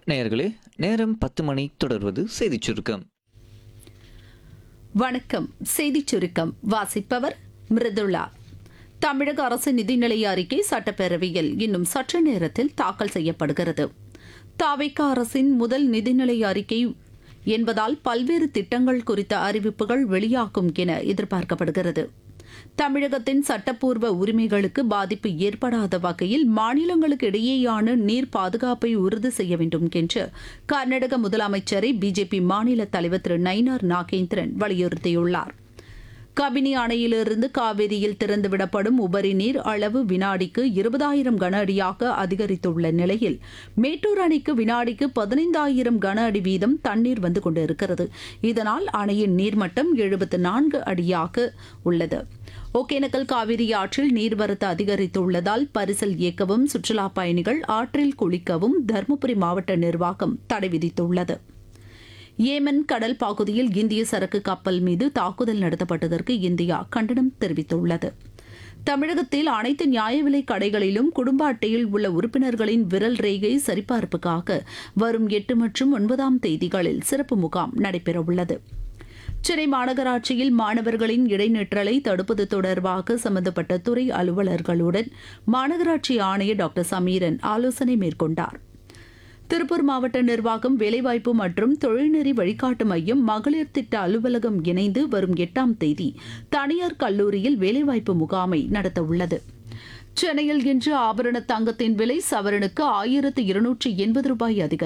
நேயர்களே நேரம் பத்து மணி தொடர்வது செய்திச் சுருக்கம் வணக்கம் செய்திச் சுருக்கம் வாசிப்பவர் மிருதுளா தமிழக அரசு நிதிநிலை அறிக்கை சட்டப்பேரவையில் இன்னும் சற்று நேரத்தில் தாக்கல் செய்யப்படுகிறது தாவேக்கா அரசின் முதல் நிதிநிலை அறிக்கை என்பதால் பல்வேறு திட்டங்கள் குறித்த அறிவிப்புகள் வெளியாகும் என எதிர்பார்க்கப்படுகிறது தமிழகத்தின் சட்டப்பூர்வ உரிமைகளுக்கு பாதிப்பு ஏற்படாத வகையில் மாநிலங்களுக்கு இடையேயான நீர் பாதுகாப்பை உறுதி செய்ய வேண்டும் என்று கர்நாடக முதலமைச்சரை பிஜேபி மாநில தலைவர் திரு நயினார் நாகேந்திரன் வலியுறுத்தியுள்ளார் கபினி அணையிலிருந்து காவிரியில் திறந்துவிடப்படும் உபரி நீர் அளவு வினாடிக்கு இருபதாயிரம் கன அடியாக அதிகரித்துள்ள நிலையில் மேட்டூர் அணைக்கு வினாடிக்கு பதினைந்தாயிரம் கன அடி வீதம் தண்ணீர் வந்து கொண்டிருக்கிறது இதனால் அணையின் நீர்மட்டம் எழுபத்து நான்கு அடியாக உள்ளது ஒகேனக்கல் காவிரி ஆற்றில் நீர்வரத்து அதிகரித்துள்ளதால் பரிசல் இயக்கவும் சுற்றுலாப் பயணிகள் ஆற்றில் குளிக்கவும் தருமபுரி மாவட்ட நிர்வாகம் தடை விதித்துள்ளது ஏமன் கடல் பகுதியில் இந்திய சரக்கு கப்பல் மீது தாக்குதல் நடத்தப்பட்டதற்கு இந்தியா கண்டனம் தெரிவித்துள்ளது தமிழகத்தில் அனைத்து நியாய விலைக் கடைகளிலும் குடும்ப அட்டையில் உள்ள உறுப்பினர்களின் விரல் ரேகை சரிபார்ப்புக்காக வரும் எட்டு மற்றும் ஒன்பதாம் தேதிகளில் சிறப்பு முகாம் நடைபெறவுள்ளது சென்னை மாநகராட்சியில் மாணவர்களின் இடைநிற்றலை தடுப்பது தொடர்பாக சம்பந்தப்பட்ட துறை அலுவலர்களுடன் மாநகராட்சி ஆணையர் டாக்டர் சமீரன் ஆலோசனை மேற்கொண்டார் திருப்பூர் மாவட்ட நிர்வாகம் வேலைவாய்ப்பு மற்றும் தொழில்நெறி வழிகாட்டு மையம் மகளிர் திட்ட அலுவலகம் இணைந்து வரும் எட்டாம் தேதி தனியார் கல்லூரியில் வேலைவாய்ப்பு முகாமை நடத்தவுள்ளது சென்னையில் இன்று ஆபரண தங்கத்தின் விலை சவரனுக்கு ஆயிரத்து இருநூற்றி எண்பது ரூபாய் அதிகரித்து